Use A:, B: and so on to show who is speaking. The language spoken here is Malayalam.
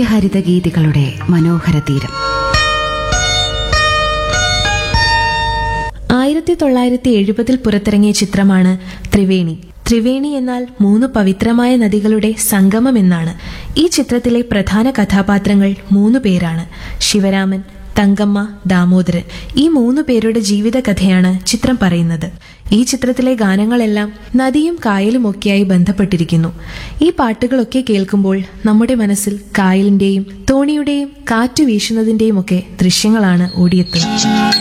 A: നിത്യഹരിത ഗീതികളുടെ മനോഹര തീരം
B: ആയിരത്തി തൊള്ളായിരത്തി എഴുപതിൽ പുറത്തിറങ്ങിയ ചിത്രമാണ് ത്രിവേണി ത്രിവേണി എന്നാൽ മൂന്ന് പവിത്രമായ നദികളുടെ സംഗമം എന്നാണ് ഈ ചിത്രത്തിലെ പ്രധാന കഥാപാത്രങ്ങൾ മൂന്ന് പേരാണ് ശിവരാമൻ തങ്കമ്മ ദാമോദരൻ ഈ മൂന്ന് പേരുടെ ജീവിത കഥയാണ് ചിത്രം പറയുന്നത് ഈ ചിത്രത്തിലെ ഗാനങ്ങളെല്ലാം നദിയും കായലും ഒക്കെയായി ബന്ധപ്പെട്ടിരിക്കുന്നു ഈ പാട്ടുകളൊക്കെ കേൾക്കുമ്പോൾ നമ്മുടെ മനസ്സിൽ കായലിന്റെയും തോണിയുടെയും കാറ്റു വീശുന്നതിന്റെയും ഒക്കെ ദൃശ്യങ്ങളാണ് ഓടിയെത്തുന്നത്